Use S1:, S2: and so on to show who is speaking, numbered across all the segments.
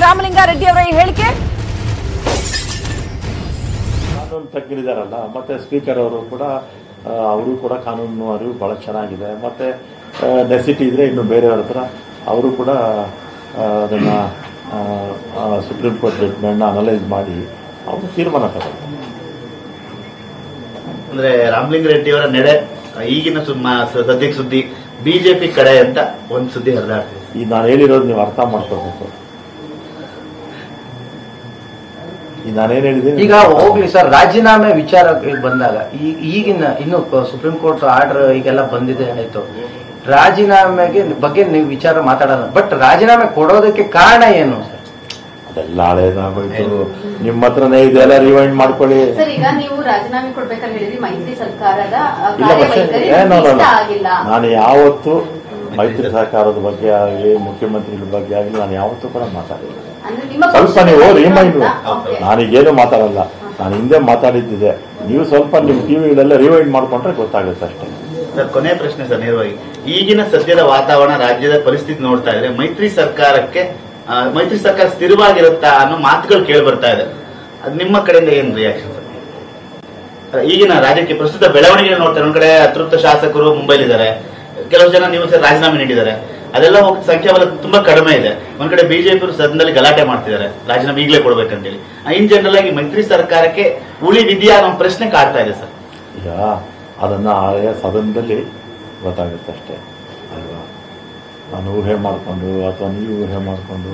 S1: ರಾಮಲಿಂಗಾರೆಡ್ಡಿ ಅವರ ಈ ಹೇಳಿಕೆ
S2: ಕಾನೂನು ತಜ್ಞರಿದಾರಲ್ಲ ಮತ್ತೆ ಸ್ಪೀಕರ್ ಅವರು ಕೂಡ ಆ, ಅವರು ಕೂಡ ಕಾನೂನು ಅರಿವು ಬಹಳ ಚೆನ್ನಾಗಿದೆ ಮತ್ತೆ ನೆಸಿಟಿ ಇದ್ರೆ ಇನ್ನು ಬೇರೆಯವ್ರ ಹತ್ರ ಅವರು ಕೂಡ ಆ, ಅದನ್ನ ಸುಪ್ರೀಂ ಕೋರ್ಟ್ ಜಡ್ಜ್ಮೆಂಟ್ನ ಅನಲೈಸ್ ಮಾಡಿ ಅವರು ತೀರ್ಮಾನ ತಗೊಳ್ತಾರೆ
S3: ಅಂದ್ರೆ ರಾಮಲಿಂಗ ರೆಡ್ಡಿ ಅವರ ನಡೆ ಈಗಿನ ಸುಮ್ಮ ಸದ್ಯಕ್ಕೆ ಸುದ್ದಿ ಬಿಜೆಪಿ ಕಡೆ ಅಂತ ಒಂದ್ ಸುದ್ದಿ ಹರಿದಾಡ್ತಿದೆ
S2: ಈ ನಾನು ಹೇಳಿರೋದು ನೀವು ಅರ್ಥ ಮಾಡ್ಕೋಬೇಕು ಈ ನಾನೇನು ಹೇಳಿದ್ದೀನಿ
S4: ಈಗ ಹೋಗ್ಲಿ ಸರ್ ರಾಜೀನಾಮೆ ವಿಚಾರಕ್ಕೆ ಬಂದಾಗ ಈ ಈಗಿನ ಇನ್ನು ಕ- ಸುಪ್ರೀಂ ಕೋರ್ಟ್ ಆರ್ಡರ್ ಈಗೆಲ್ಲ ಬಂದಿದೆ ಆಯ್ತು ರಾಜೀನಾಮೆಗೆ ಬಗ್ಗೆ ನೀವು ವಿಚಾರ ಮಾತಾಡೋಣ ಬಟ್ ರಾಜೀನಾಮೆ ಕೊಡೋದಕ್ಕೆ ಕಾರಣ ಏನು ಸರ್
S2: ಅದೆಲ್ಲ ಹಳೇದಾಗೋಯ್ತು ನಿಮ್ಮ ಹತ್ರನೇ ಇದೆಲ್ಲ ರಿವೈಂಡ್ ಮಾಡ್ಕೊಳ್ಳಿ
S5: ಸರ್ ಈಗ ನೀವು ರಾಜೀನಾಮೆ ಕೊಡ್ಬೇಕಂತ ಹೇಳಿದ್ರಿ ಮೈತ್ರಿ ಸರ್ಕಾರದ ಆ,
S2: ಇಲ್ಲ ಮತ್ತೆ
S5: ಕಾರ್ಯವೈಖರಿ
S2: ಏನೋ
S5: ಇಷ್ಟ ಆಗಿಲ್ಲ
S2: ನಾನು ಯಾವತ್ತು ಮೈತ್ರಿ ಸರ್ಕಾರದ ಬಗ್ಗೆ ಆಗಲಿ ಮುಖ್ಯಮಂತ್ರಿಗಳ ಬಗ್ಗೆ ಆಗಲಿ ನಾನು ಯಾವತ್ತೂ ಕೂಡ ಮಾತಾಡಿಲ್ಲ
S5: ಅಂದ್ರೆ ನಿಮ್ಮ
S2: ಸ್ವಲ್ಪ
S5: ಪಕ್ಷದ
S2: ನೀವು
S5: ನಾಯಕ
S2: ರಿಮೈಂಡ್
S5: ಅಂತ? Okay.
S2: ನಾನೀಗೇನು ಮಾತಾಡಲ್ಲ ನಾನು ಹಿಂದೆ ಮಾತಾಡಿದ್ದಿದೆ ನೀವು ಸ್ವಲ್ಪ ನಿಮ್ಮ ಟಿವಿಗಳೆಲ್ಲ ರಿವೈಂಡ್ ಮಾಡ್ಕೊಂಡ್ರೆ ಗೊತ್ತಾಗುತ್ತೆ ಅಷ್ಟೇ
S3: ಸರ್ ಕೊನೆ ಪ್ರಶ್ನೆ ಸರ್ ನೇರವಾಗಿ ಈಗಿನ ಸದ್ಯದ ವಾತಾವರಣ ರಾಜ್ಯದ ಪರಿಸ್ಥಿತಿ ನೋಡ್ತಾ ಇದ್ರೆ ಮೈತ್ರಿ ಸರ್ಕಾರಕ್ಕೆ ಆ, ಮೈತ್ರಿ ಸರ್ಕಾರ ಸ್ಥಿರವಾಗಿರುತ್ತಾ ಅನ್ನೋ ಮಾತುಗಳು ಕೇಳಿ ಬರ್ತಾ ಇದೆ ಅದು ನಿಮ್ಮ ಕಡೆಯಿಂದ ಏನ್ ರಿಯಾಕ್ಷನ್ ಸರ್ ಈಗಿನ ರಾಜ್ಯಕ್ಕೆ ಪ್ರಸ್ತುತ ಬೆಳವಣಿಗೆ ನೋಡ್ತಾರೆ ಒಂದ್ ಕಡೆ ಅತೃಪ್ತ ಶಾಸಕರು ಮುಂಬೈಲಿದ್ದಾರೆ ಕೆಲವು ಜನ ನೀವು ಸರ್ ರಾಜೀನಾಮೆ ನೀಡಿದ್ದಾರೆ ಅದೆಲ್ಲ ಹೋಗಿ ಸಂಖ್ಯಾಬಲ ತುಂಬಾ ಕಡಿಮೆ ಇದೆ ಒಂದ್ ಕಡೆ ಬಿಜೆಪಿ ಸದನದಲ್ಲಿ ಗಲಾಟೆ ಮಾಡ್ತಿದ್ದಾರೆ ರಾಜೀನಾಮೆ ಈಗಲೇ ಕೊಡ್ಬೇಕಂತೇಳಿ ಇನ್ ಜನರಲ್ ಆಗಿ ಮೈತ್ರಿ ಸರ್ಕಾರಕ್ಕೆ ಉಳಿವಿದೆಯಾ ಅನ್ನೋ ಒಂದು ಪ್ರಶ್ನೆ ಕಾಡ್ತಾ ಇದೆ ಸರ್
S2: ಈಗ ಅದನ್ನು ಆಯಾ ಸದನದಲ್ಲಿ ಗೊತ್ತಾಗುತ್ತೆ ಅಷ್ಟೇ ಅಲ್ವಾ ನಾನು ಊಹೆ ಮಾಡಿಕೊಂಡು ಅಥವಾ ನೀವು ಊಹೆ ಮಾಡಿಕೊಂಡು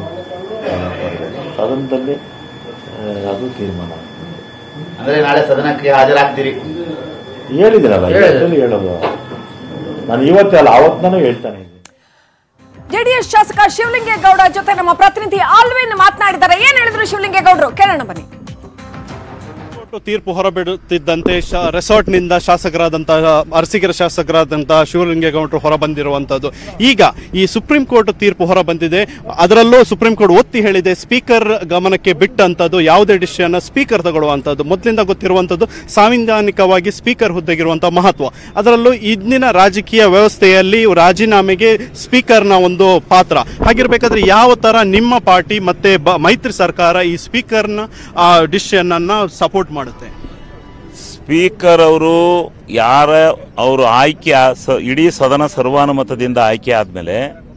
S2: ಸದನದಲ್ಲಿ ಆ, ಅದು ತೀರ್ಮಾನ ಆಗ್ತದೆ.
S3: ಅಂದ್ರೆ ನಾಳೆ ಸದನಕ್ಕೆ ಹಾಜರಾಗ್ತೀರಿ
S2: ಹೇಳಿದ್ದೀನಲ್ಲ
S4: ಹೇಳಿದೆ.
S2: ಇವತ್ತಲ್ಲಿ ಹೇಳೋದು ನಾನು ಇವತ್ತೇ ಅಲ್ಲ ಅವತ್ತು ಹೇಳ್ತಾನೆ ಇದ್ದೀನಿ
S1: ಜೆಡಿಎಸ್ ಶಾಸಕ ಶಿವಲಿಂಗೇಗೌಡ ಜೊತೆ ನಮ್ಮ ಪ್ರತಿನಿಧಿ ಆಲ್ವಿನ್ ಮಾತನಾಡಿದ್ದಾರೆ ಏನ್ ಹೇಳಿದ್ರು ಶಿವಲಿಂಗೇಗೌಡರು ಕೇಳೋಣ ಬನ್ನಿ
S6: ಕೋರ್ಟ್ ತೀರ್ಪು ಹೊರಬಿಡುತ್ತಿದ್ದಂತೆ ಶ- ರೆಸಾರ್ಟ್ನಿಂದ ಶಾಸಕರಾದಂತಹ ಅರಸೀಕೆರೆ ಶಾಸಕರಾದಂತಹ ಶಿವಲಿಂಗೇಗೌಡರು ಹೊರಬಂದಿರುವಂತದ್ದು ಈಗ ಈ ಸುಪ್ರೀಂ ಕೋರ್ಟ್ ತೀರ್ಪು ಹೊರಬಂದಿದೆ ಅದರಲ್ಲೂ ಸುಪ್ರೀಂ ಕೋರ್ಟ್ ಒತ್ತಿ ಹೇಳಿದೆ ಸ್ಪೀಕರ್ ಗಮನಕ್ಕೆ ಬಿಟ್ಟಂತದ್ದು ಯಾವುದೇ ಡಿಸಿಷನ್ ಸ್ಪೀಕರ್ ತಗೊಳ್ಳುವಂತದ್ದು ಮೊದಲಿಂದ ಗೊತ್ತಿರುವಂತದ್ದು ಸಾಂವಿಧಾನಿಕವಾಗಿ ಸ್ಪೀಕರ್ ಹುದ್ದೆಗಿರುವಂತಹ ಮಹತ್ವ ಅದರಲ್ಲೂ ಇಂದಿನ ರಾಜಕೀಯ ವ್ಯವಸ್ಥೆಯಲ್ಲಿ ರಾಜೀನಾಮೆಗೆ ಸ್ಪೀಕರ್ನ ಒಂದು ಪಾತ್ರ ಹಾಗಿರ್ಬೇಕಾದ್ರೆ ಯಾವ ತರ ನಿಮ್ಮ ಪಾರ್ಟಿ ಮತ್ತೆ ಬ- ಮೈತ್ರಿ ಸರ್ಕಾರ ಈ ಸ್ಪೀಕರ್ನ ಡಿಸಿಷನ್ ಅನ್ನ ಸಪೋರ್ಟ್ ಮಾಡುತ್ತೆ
S7: ಸ್ಪೀಕರ್ ಅವರು ಯಾರ ಅವರು ಆಯ್ಕೆ ಆ- ಸ- ಇಡೀ ಸದನ ಸರ್ವಾನುಮತದಿಂದ ಆಯ್ಕೆ ಆದಮೇಲೆ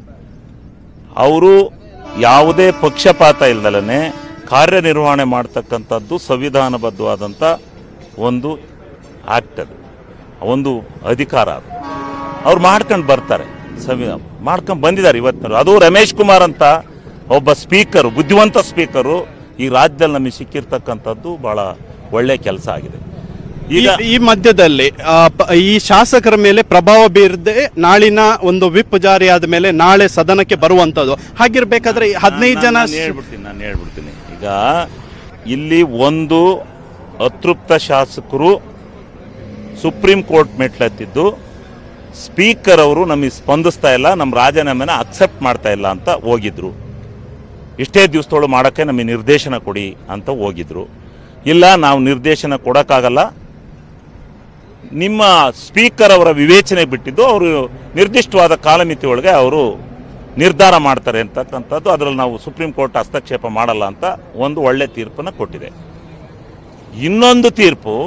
S7: ಅವರು ಯಾವುದೇ ಪಕ್ಷಪಾತ ಇಲ್ದಲೇ ಕಾರ್ಯನಿರ್ವಹಣೆ ಮಾಡ್ತಕ್ಕಂಥದ್ದು ಸಂವಿಧಾನಬದ್ಧವಾದಂಥ ಒಂದು ಆಕ್ಟ್ ಅದು ಒಂದು ಅಧಿಕಾರ ಅದು ಅವ್ರು ಮಾಡ್ಕೊಂಡು ಬರ್ತಾರೆ ಸಂವಿಧಾನ ಮಾಡ್ಕೊಂಡು ಬಂದಿದ್ದಾರೆ ಇವತ್ತಿನ ಅದು ರಮೇಶ್ ಕುಮಾರ್ ಅಂತ ಒಬ್ಬ ಸ್ಪೀಕರು ಬುದ್ಧಿವಂತ ಸ್ಪೀಕರು ಈ ರಾಜ್ಯದಲ್ಲಿ ನಮಗೆ ಸಿಕ್ಕಿರ್ತಕ್ಕಂಥದ್ದು ಬಹಳ ಒಳ್ಳೆ ಕೆಲಸ ಆಗಿದೆ ಈಗ
S6: ಈ- ಈ ಮಧ್ಯದಲ್ಲಿ ಆ, ಪ- ಈ ಶಾಸಕರ ಮೇಲೆ ಪ್ರಭಾವ ಬೀರದೆ ನಾಳಿನ ಒಂದು ವಿಪ್ ಜಾರಿ ಆದ ಮೇಲೆ ನಾಳೆ ಸದನಕ್ಕೆ ಬರುವಂತದ್ದು ಹಾಗಿರ್ಬೇಕಾದ್ರೆ ಈ ಹದಿನೈದು ಜನ
S7: ನಾನು ಹೇಳ್ಬಿಡ್ತೀನಿ ನಾನು ಹೇಳ್ಬಿಡ್ತೀನಿ ಈಗ ಇಲ್ಲಿ ಒಂದು ಅತೃಪ್ತ ಶಾಸಕರು ಸುಪ್ರೀಂ ಕೋರ್ಟ್ ಮೆಟ್ಲೆತ್ತಿದ್ದು ಸ್ಪೀಕರ್ ಅವರು ನಮಗೆ ಸ್ಪಂದಿಸ್ತಾ ಇಲ್ಲ ನಮ್ಮ ರಾಜೀನಾಮೆನ ಅಕ್ಸೆಪ್ಟ್ ಮಾಡ್ತಾ ಇಲ್ಲ ಅಂತ ಹೋಗಿದ್ರು ಇಷ್ಟೇ ದಿವಸದೊಳಗೆ ಮಾಡೋಕ್ಕೆ ನಮಗೆ ನಿರ್ದೇಶನ ಕೊಡಿ ಅಂತ ಹೋಗಿದ್ರು ಇಲ್ಲ ನಾವು ನಿರ್ದೇಶನ ಕೊಡೋಕ್ಕಾಗಲ್ಲ ನಿಮ್ಮ ಸ್ಪೀಕರ್ ಅವರ ವಿವೇಚನೆ ಬಿಟ್ಟಿದ್ದು ಅವರು ನಿರ್ದಿಷ್ಟವಾದ ಕಾಲಮಿತಿ ಒಳಗೆ ಅವರು ನಿರ್ಧಾರ ಮಾಡ್ತಾರೆ ಅಂತಕ್ಕಂಥದ್ದು ಅದರಲ್ಲಿ ನಾವು ಸುಪ್ರೀಂ ಕೋರ್ಟ್ ಹಸ್ತಕ್ಷೇಪ ಮಾಡಲ್ಲ ಅಂತ ಒಂದು ಒಳ್ಳೆ ತೀರ್ಪನ್ನು ಕೊಟ್ಟಿದೆ ಇನ್ನೊಂದು ತೀರ್ಪು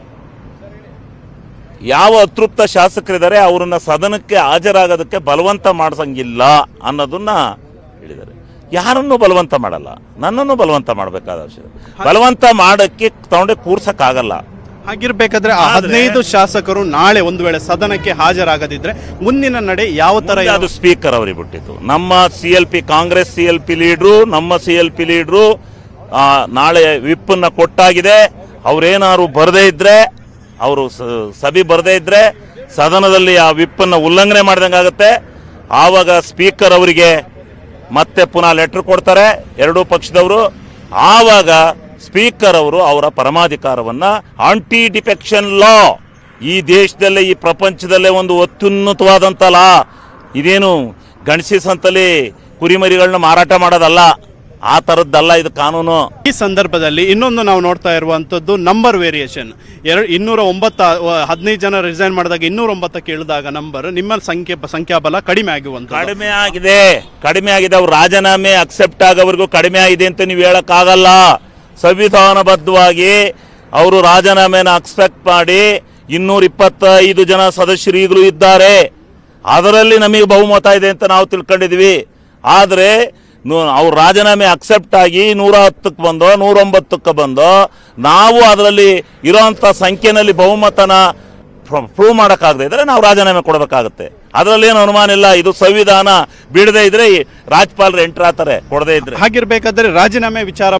S7: ಯಾವ ಅತೃಪ್ತ ಶಾಸಕರಿದ್ದಾರೆ ಅವರನ್ನ ಸದನಕ್ಕೆ ಹಾಜರಾಗೋದಕ್ಕೆ ಬಲವಂತ ಮಾಡಿಸಂಗಿಲ್ಲ ಅನ್ನೋದನ್ನ ಹೇಳಿದ್ದಾರೆ ಯಾರನ್ನು ಬಲವಂತ ಮಾಡಲ್ಲ ನನ್ನನ್ನು ಬಲವಂತ ಮಾಡಬೇಕಾದ ಅವಶ್ಯಕ ಬಲವಂತ ಮಾಡಕ್ಕೆ ತಗೊಂಡೆ ಕೂರ್ಸಕ್ಕಾಗಲ್ಲ
S6: ಹಾಗಿರ್ಬೇಕಾದ್ರೆ ಆ
S7: ಆದ್ರೆ-
S6: ಹದಿನೈದು ಶಾಸಕರು ನಾಳೆ ಒಂದು ವೇಳೆ ಸದನಕ್ಕೆ ಹಾಜರಾಗದಿದ್ರೆ ಮುಂದಿನ ನಡೆ ಯಾವ ತರ
S7: ಮುಂದೆ ಅದು ಸ್ಪೀಕರ್ ಅವರಿಗೆ ಬಿಟ್ಟಿತ್ತು ನಮ್ಮ C L P Congress C L P leaders ನಮ್ಮ ಸಿ ಎಲ್ ಪಿ ಲೀಡ್ರು ಆ, ನಾಳೆ ವಿಪ್ಪನ್ನ ಕೊಟ್ಟಾಗಿದೆ ಅವ್ರೇನಾದ್ರು ಬರದೇ ಇದ್ರೆ ಅವರು ಸಭೆ ಬರದೇ ಇದ್ರೆ ಸದನದಲ್ಲಿ ಆ ವಿಪ್ಪನ್ನ ಉಲ್ಲಂಘನೆ ಮಾಡ್ದಂಗಾಗತ್ತೆ ಆವಾಗ ಸ್ಪೀಕರ್ ಅವರಿಗೆ ಮತ್ತೆ ಪುನಃ ಲೆಟರ್ ಕೊಡ್ತಾರೆ ಎರಡೂ ಪಕ್ಷದವರು ಆವಾಗ ಸ್ಪೀಕರ್ ಅವರು ಅವರ ಪರಮಾಧಿಕಾರವನ್ನ ಆಂಟಿ ಡಿಫೆಕ್ಷನ್ ಲಾ ಈ ದೇಶದಲ್ಲೇ ಈ ಪ್ರಪಂಚದಲ್ಲೇ ಒಂದು ಅತ್ಯುನ್ನತವಾದಂಥ ಲಾ ಇದೇನು ಗಣಸಿ ಸಂತಲ್ಲಿ ಕುರಿಮರಿಗಳನ್ನ ಮಾರಾಟ ಮಾಡೋದಲ್ಲ ಆ ಥರದ್ದಲ್ಲ ಇದು ಕಾನೂನು
S6: ಈ ಸಂದರ್ಭದಲ್ಲಿ ಇನ್ನೊಂದು ನಾವು ನೋಡ್ತಾ ಇರುವಂತದ್ದು ನಂಬರ್ ವೇರಿಯೇಷನ್ ಎರಡು ಇನ್ನೂರ ಒಂಬತ್ತ ಹದಿನೈದು ಜನ ರಿಸೈನ್ ಮಾಡಿದಾಗ ಇನ್ನೂರ ಒಂಬತ್ತಕ್ಕೆ ಇಳಿದಾಗ ನಂಬರ್ ನಿಮ್ಮ ಸಂಖ್ಯೆ ಸಂಖ್ಯಾಬಲ ಕಡಿಮೆ ಆಗುವಂತ
S7: ಕಡಿಮೆ ಆಗಿದೆ ಕಡಿಮೆ ಆಗಿದೆ ಅವ್ರ ರಾಜೀನಾಮೆ ಅಕ್ಸೆಪ್ಟ್ ಆಗೋವರೆಗೂ ಕಡಿಮೆ ಆಗಿದೆ ಅಂತ ನೀವು ಹೇಳಕ್ಕಾಗಲ್ಲ ಸಂವಿಧಾನಬದ್ಧವಾಗಿ ಅವರು ರಾಜೀನಾಮೆನ ಅಕ್ಸೆಪ್ಟ್ ಮಾಡಿ ಇನ್ನೂರ ಇಪ್ಪತ್ತೈದು ಜನ ಸದಸ್ಯರು ಈಗಲೂ ಇದ್ದಾರೆ ಅದರಲ್ಲಿ ನಮಗೆ ಬಹುಮತ ಇದೆ ಅಂತ ನಾವು ತಿಳ್ಕೊಂಡಿದ್ವಿ ಆದರೆ ಅವ್ರ ರಾಜೀನಾಮೆ ಅಕ್ಸೆಪ್ಟ್ ಆಗಿ ನೂರ ಹತ್ತಕ್ಕೆ ಬಂದೋ ನೂರೊಂಬತ್ತಕ್ಕೆ ಬಂದೋ ನಾವು ಅದರಲ್ಲಿ ಇರೋಂಥ ಸಂಖ್ಯೆನಲ್ಲಿ ಬಹುಮತನ ಪ್ರೂವ್ ಮಾಡೋಕ್ಕಾಗದೇ ಇದ್ರೆ ನಾವು ರಾಜೀನಾಮೆ ಕೊಡಬೇಕಾಗುತ್ತೆ ಅದರಲ್ಲೇನು ಅನುಮಾನ ಇಲ್ಲ ಇದು ಸಂವಿಧಾನ ಬಿಡದೇ ಇದ್ರೆ ಈ ರಾಜ್ಯಪಾಲರು ಎಂಟ್ರ್ ಆಗ್ತಾರೆ ಕೊಡದೇ ಇದ್ರೆ
S6: ಹಾಗಿರ್ಬೇಕಾದ್ರೆ ರಾಜೀನಾಮೆ ವಿಚಾರ